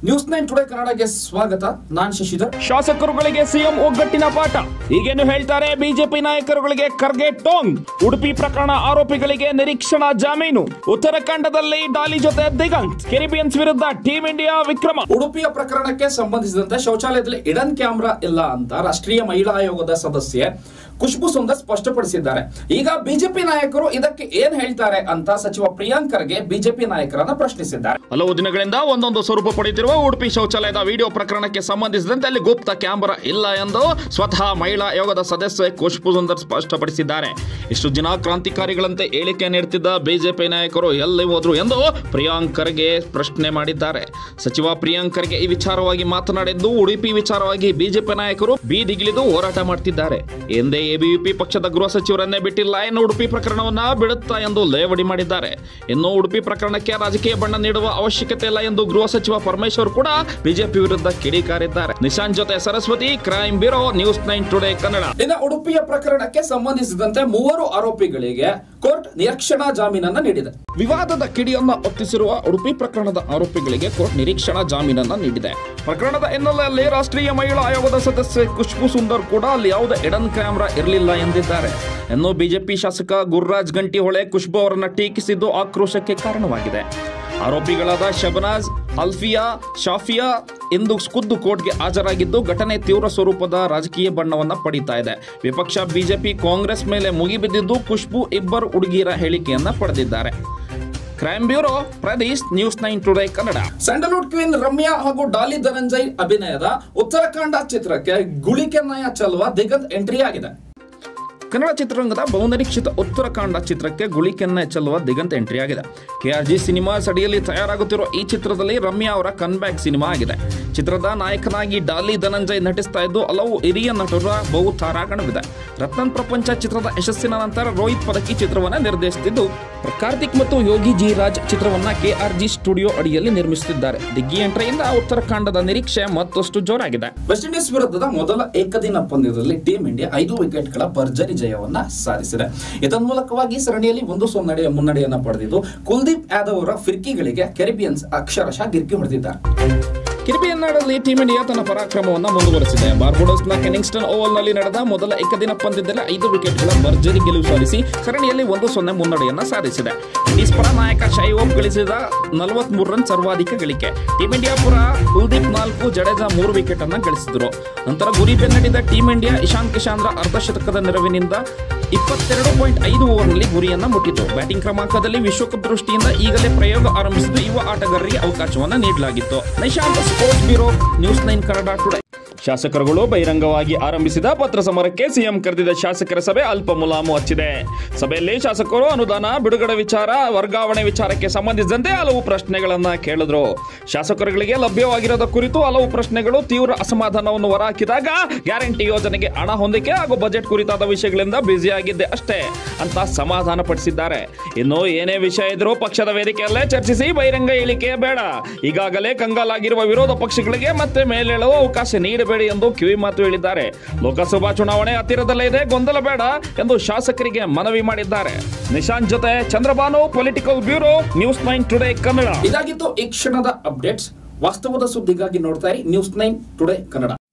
news nine today ಕನ್ನಡಗೆ ಸ್ವಾಗತ ನಾನ್ Shashidhar ಶಾಸಕರುಗಳಿಗೆ CM ಒಗ್ಗಟ್ಟಿನ ಪಾಠ ಹೀಗೇನು ಹೇಳ್ತಾರೆ ಬಿಜೆಪಿ ನಾಯಕರುಗಳಿಗೆ ಖರ್ಗೆ ಟೋಂಗ್ ಉಡುಪಿ ಪ್ರಕರಣ ಆರೋಪಿಗಳಿಗೆ ನಿರೀಕ್ಷಣಾ ಜಾಮೀನು ಉತ್ತರಾಖಂಡದಲ್ಲಿ ಡಾಲಿ ಜೊತೆ ದಿಗಂತ್ ಕೆರಿಬಿಯನ್ಸ್ ವಿರುದ್ಧ ಟೀಂ ಇಂಡಿಯಾ ವಿಕ್ರಮ ಉಡುಪಿಯ ಪ್ರಕರಣಕ್ಕೆ ಸಂಬಂಧಿಸಿದಂತೆ ಶೌಚಾಲಯದಲ್ಲಿ ಇಡನ್ ಕ್ಯಾಮೆರಾ ಇಲ್ಲ ಅಂತ ರಾಷ್ಟ್ರೀಯ ಮಹಿಳಾ ಆಯೋಗದ ಸದಸ್ಯೆ ಖುಷ್ಬು ಸುಂದರ್ ಸ್ಪಷ್ಟಪಡಿಸಿದ್ದಾರೆ ಈಗ ಬಿಜೆಪಿ ನಾಯಕರು ಇದಕ್ಕೆ ಏನ್ ಹೇಳ್ತಾರೆ ಅಂತ ಸಚಿವ ಪ್ರಿಯಾಂಕ್ ಖರ್ಗೆ ಬಿಜೆಪಿ ನಾಯಕರನ್ನ ಪ್ರಶ್ನಿಸಿದ್ದಾರೆ ಹಲವು ದಿನಗಳಿಂದ ಒಂದೊಂದು ಸ್ವರೂಪ ಪಡೆಯುತ್ತಿರುವ ಉಡುಪಿ ಶೌಚಾಲಯದ ವಿಡಿಯೋ ಪ್ರಕರಣಕ್ಕೆ ಸಂಬಂಧಿಸಿದಂತೆ ಅಲ್ಲಿ ಗುಪ್ತ ಕ್ಯಾಮೆರಾ ಇಲ್ಲ ಎಂದು ಸ್ವತಃ ಮಹಿಳಾ ಆಯೋಗದ ಸದಸ್ಯೆ ಖುಷ್ಬು ಸುಂದರ್ ಸ್ಪಷ್ಟಪಡಿಸಿದ್ದಾರೆ ಇಷ್ಟು ದಿನ ಕ್ರಾಂತಿಕಾರಿಗಳಂತೆ ಹೇಳಿಕೆ ನೀಡುತ್ತಿದ್ದ ಬಿಜೆಪಿ ನಾಯಕರು ಎಲ್ಲಿ ಹೋದ್ರು ಎಂದು ಪ್ರಿಯಾಂಕ್ ಖರ್ಗೆ ಪ್ರಶ್ನೆ ಮಾಡಿದ್ದಾರೆ ಸಚಿವ ಪ್ರಿಯಾಂಕ್ ಖರ್ಗೆ ಈ ವಿಚಾರವಾಗಿ ಮಾತನಾಡಿದ್ದು ಉಡುಪಿ ವಿಚಾರವಾಗಿ ಬಿಜೆಪಿ ನಾಯಕರು ಬೀದಿಗಿಳಿದು ಹೋರಾಟ ಮಾಡ್ತಿದ್ದಾರೆ ಎಂದೇ ಎಬಿವಿಪಿ ಪಕ್ಷದ ಗೃಹ ಸಚಿವರನ್ನೇ ಬಿಟ್ಟಿಲ್ಲ ಇನ್ನು ಉಡುಪಿ ಪ್ರಕರಣವನ್ನ ಬಿಡುತ್ತಾ ಎಂದು ಲೇವಡಿ ಮಾಡಿದ್ದಾರೆ ಇನ್ನು ಉಡುಪಿ ಪ್ರಕರಣಕ್ಕೆ ರಾಜಕೀಯ ಬಣ್ಣ ನೀಡುವ ಅವಶ್ಯಕತೆ ಇಲ್ಲ ಎಂದು ಗೃಹ ಸಚಿವ ಪರಮೇಶ್ವರ್ ಕೂಡ ಬಿಜೆಪಿ ವಿರುದ್ಧ ಕಿಡಿಕಾರಿದ್ದಾರೆ ನಿಶಾಂತ್ ಜೊತೆ Saraswati crime bureau news nine today Kannada ಇನ್ನು ಉಡುಪಿಯ ಪ್ರಕರಣಕ್ಕೆ ಸಂಬಂಧಿಸಿದಂತೆ ಮೂವರು ಆರೋಪಿಗಳಿಗೆ ಕೋರ್ಟ್ ನಿರೀಕ್ಷಣಾ ಜಾಮೀನನ್ನ ನೀಡಿದೆ ವಿವಾದದ ಕಿಡಿಯನ್ನ ಒತ್ತಿಸಿರುವ ಉಡುಪಿ ಪ್ರಕರಣದ ಆರೋಪಿಗಳಿಗೆ ಕೋರ್ಟ್ ನಿರೀಕ್ಷಣಾ ಜಾಮೀನನ್ನ ನೀಡಿದೆ ಪ್ರಕರಣದ ಹಿನ್ನೆಲೆಯಲ್ಲಿ ರಾಷ್ಟ್ರೀಯ ಮಹಿಳಾ ಆಯೋಗದ ಸದಸ್ಯೆ ಖುಷ್ಬು ಸುಂದರ್ ಕೂಡ ಅಲ್ಲಿ ಯಾವುದೇ ಎಡನ್ ಕ್ಯಾಮೆರಾ ಇರಲಿಲ್ಲ ಎಂದಿದ್ದಾರೆ ಇನ್ನು ಬಿಜೆಪಿ ಶಾಸಕ ಗುರುರಾಜ್ ಗಂಟಿಹೊಳೆ ಖುಷ್ಬು ಅವರನ್ನ ಟೀಕಿಸಿದ್ದು ಆಕ್ರೋಶಕ್ಕೆ ಕಾರಣವಾಗಿದೆ ಆರೋಪಿಗಳಾದ ಶಬನಾಜ್ ಅಲ್ಫಿಯಾ ಶಾಫಿಯಾ ಇಂದು ಖುದ್ದು ಕೋರ್ಟ್ಗೆ ಹಾಜರಾಗಿದ್ದು ಘಟನೆ ತೀವ್ರ ಸ್ವರೂಪದ ರಾಜಕೀಯ ಬಣ್ಣವನ್ನ ಪಡೀತಾ ಇದೆ ವಿಪಕ್ಷ ಬಿಜೆಪಿ ಕಾಂಗ್ರೆಸ್ ಮೇಲೆ ಮುಗಿಬಿದ್ದಿದ್ದು ಖುಷ್ಬು ಇಬ್ಬರು ಹುಡುಗಿಯರ ಹೇಳಿಕೆಯನ್ನ ಪಡೆದಿದ್ದಾರೆ crime bureau Pradeesh news nine today Kannada Sandalwood queen Ramya ಹಾಗೂ ಡಾಲಿ ಧನಂಜಯ್ ಅಭಿನಯದ ಉತ್ತರಾಖಂಡ ಚಿತ್ರಕ್ಕೆ ಗುಳಿಕೆನ್ನಯ ಚಲುವ ದಿಗಂತ್ ಎಂಟ್ರಿ ಆಗಿದೆ ಕನ್ನಡ ಚಿತ್ರರಂಗದ ಬಹುನಿರೀಕ್ಷಿತ ಉತ್ತರಾಖಂಡ ಚಿತ್ರಕ್ಕೆ ಗುಳಿಕೆನ್ನ ಚೆಲ್ಲುವ ದಿಗಂತ್ ಎಂಟ್ರಿ ಆಗಿದೆ ಕೆಆರ್ಜಿ ಸಿನಿಮಾಸ್ ಅಡಿಯಲ್ಲಿ ತಯಾರಾಗುತ್ತಿರುವ ಈ ಚಿತ್ರದಲ್ಲಿ ರಮ್ಯಾ ಅವರ ಕನ್ಬ್ಯಾಕ್ ಸಿನಿಮಾ ಆಗಿದೆ ಚಿತ್ರದ ನಾಯಕನಾಗಿ ಡಾಲಿ ಧನಂಜಯ್ ನಟಿಸ್ತಾ ಇದ್ದು ಹಲವು ಹಿರಿಯ ನಟರ ಬಹು ತಾರಾಗಣವಿದೆ ರತ್ನನ್ ಪ್ರಪಂಚ ಚಿತ್ರದ ಯಶಸ್ಸಿನ ನಂತರ ರೋಹಿತ್ ಪದಕಿ ಚಿತ್ರವನ್ನ ನಿರ್ದೇಶಿಸಿದ್ದು ಕಾರ್ತಿಕ್ ಮತ್ತು ಯೋಗಿ ಜಿ ರಾಜ್ ಚಿತ್ರವನ್ನ ಕೆಆರ್ಜಿ ಸ್ಟುಡಿಯೋ ಅಡಿಯಲ್ಲಿ ನಿರ್ಮಿಸುತ್ತಿದ್ದಾರೆ ದಿಗ್ಗಿ ಎಂಟ್ರಿಯಿಂದ ಉತ್ತರಾಖಂಡದ ನಿರೀಕ್ಷೆ ಮತ್ತಷ್ಟು ಜೋರಾಗಿದೆ ವೆಸ್ಟ್ ಇಂಡೀಸ್ ವಿರುದ್ಧದ ಮೊದಲ ಏಕದಿನ ಪಂದ್ಯದಲ್ಲಿ ಟೀಂ ಇಂಡಿಯಾ ಐದು ವಿಕೆಟ್ಗಳ ಭರ್ಜರಿ ಜಯವನ್ನ ಸಾಧಿಸಿದೆ ಮೂಲಕವಾಗಿ ಸರಣಿಯಲ್ಲಿ ಒಂದು ಸೊನ್ನೆಡೆಯ ಮುನ್ನಡೆಯನ್ನ ಪಡೆದಿದ್ದು ಕುಲ್ದೀಪ್ ಯಾದವ್ ಅವರ ಫಿರ್ಕಿಗಳಿಗೆ ಕೆರಿಬಿಯನ್ಸ್ ಅಕ್ಷರಶಃ ಗಿರ್ಕಿ ಹೊಡೆದಿದ್ದಾರೆ ಕಿರಿಬಿಯನ್ ನಾಡಲ್ಲಿ ಟೀಂ ಇಂಡಿಯಾ ತನ್ನ ಪರಾಕ್ರಮವನ್ನು ಮುಂದುವರೆಸಿದೆ ಬಾರ್ಬಡೋಸ್ನ ಕೆನಿಂಗ್ಸ್ಟನ್ ಓವಲ್ನಲ್ಲಿ ನಡೆದ ಮೊದಲ ಏಕದಿನ ಪಂದ್ಯದಲ್ಲಿ ಐದು ವಿಕೆಟ್ಗಳ ಭರ್ಜರಿ ಗೆಲುವು ಸಾಧಿಸಿ ಸರಣಿಯಲ್ಲಿ ಒಂದು ಸೊನ್ನೆ ಮುನ್ನಡೆಯನ್ನ ಸಾಧಿಸಿದೆ ಇಂಡೀಸ್ ಪರ ನಾಯಕ ಶೈವೋಪ್ ಗಳಿಸಿದ ನಲವತ್ಮೂರು ರನ್ ಸರ್ವಾಧಿಕ ಗಳಿಕೆ ಟೀಂ ಇಂಡಿಯಾ ಪರ ಕುಲ್ದೀಪ್ ನಾಲ್ಕು ಜಡೇಜಾ ಮೂರು ವಿಕೆಟ್ ಅನ್ನ ಗಳಿಸಿದರು ನಂತರ ಗುರಿ ಬೆನ್ನಡಿದ ಟೀಂ ಇಂಡಿಯಾ ಇಶಾಂತ್ ಕಿಶಾನ್ರ ಅರ್ಧಶತಕದ ನೆರವಿನಿಂದ ಇಪ್ಪತ್ತೆರಡು ಪಾಯಿಂಟ್ ಐದು ಓವರ್ನಲ್ಲಿ ಗುರಿಯನ್ನ ಮುಟ್ಟಿತು ಬ್ಯಾಟಿಂಗ್ ಕ್ರಮಾಂಕದಲ್ಲಿ ವಿಶ್ವಕಪ್ ದೃಷ್ಟಿಯಿಂದ ಈಗಲೇ ಪ್ರಯೋಗ ಆರಂಭಿಸಿದ್ದು ಯುವ ಆಟಗಾರರಿಗೆ ಅವಕಾಶವನ್ನ ನೀಡಲಾಗಿತ್ತು Nishant sports bureau news nine Kannada today ಶಾಸಕರುಗಳು ಬಹಿರಂಗವಾಗಿ ಆರಂಭಿಸಿದ ಪತ್ರ ಸಮರಕ್ಕೆ ಸಿಎಂ ಕರೆದಿದ್ದ ಶಾಸಕರ ಸಭೆ ಅಲ್ಪ ಮುಲಾಮು ಹಚ್ಚಿದೆ ಸಭೆಯಲ್ಲಿ ಶಾಸಕರು ಅನುದಾನ ಬಿಡುಗಡೆ ವಿಚಾರ ವರ್ಗಾವಣೆ ವಿಚಾರಕ್ಕೆ ಸಂಬಂಧಿಸಿದಂತೆ ಹಲವು ಪ್ರಶ್ನೆಗಳನ್ನ ಕೇಳಿದ್ರು ಶಾಸಕರುಗಳಿಗೆ ಲಭ್ಯವಾಗಿರೋದ ಕುರಿತು ಹಲವು ಪ್ರಶ್ನೆಗಳು ತೀವ್ರ ಅಸಮಾಧಾನವನ್ನು ಹೊರಹಾಕಿದಾಗ ಗ್ಯಾರಂಟಿ ಯೋಜನೆಗೆ ಹಣ ಹೊಂದಿಕೆ ಹಾಗೂ ಬಜೆಟ್ ಕುರಿತಾದ ವಿಷಯಗಳಿಂದ ಬ್ಯುಸಿಯಾಗಿದ್ದೆ ಅಷ್ಟೇ ಅಂತ ಸಮಾಧಾನ ಪಡಿಸಿದ್ದಾರೆ ಇನ್ನು ಏನೇ ವಿಷಯ ಇದ್ರೂ ಪಕ್ಷದ ವೇದಿಕೆಯಲ್ಲೇ ಚರ್ಚಿಸಿ ಬಹಿರಂಗ ಹೇಳಿಕೆ ಬೇಡ ಈಗಾಗಲೇ ಕಂಗಾಲಾಗಿರುವ ವಿರೋಧ ಪಕ್ಷಗಳಿಗೆ ಮತ್ತೆ ಮೇಲೇಳುವ ಅವಕಾಶ ನೀಡಬೇಡಿ ಎಂದು ಕಿವಿ ಮಾತು ಹೇಳಿದ್ದಾರೆ ಲೋಕಸಭಾ ಚುನಾವಣೆ ಹತ್ತಿರದಲ್ಲೇ ಇದೆ ಗೊಂದಲ ಬೇಡ ಎಂದು ಶಾಸಕರಿಗೆ ಮನವಿ ಮಾಡಿದ್ದಾರೆ ನಿಶಾಂತ್ ಜೊತೆ Chandrabhanu political bureau news nine today Kannada ಇದಾಗಿತ್ತು ಈ ಕ್ಷಣದ ಅಪ್ಡೇಟ್ಸ್ ವಾಸ್ತವದ ಸುದ್ದಿಗಾಗಿ ನೋಡ್ತಾ ಇರಿ ನ್ಯೂಸ್ ನೈನ್ ಟುಡೇ ಕನ್ನಡ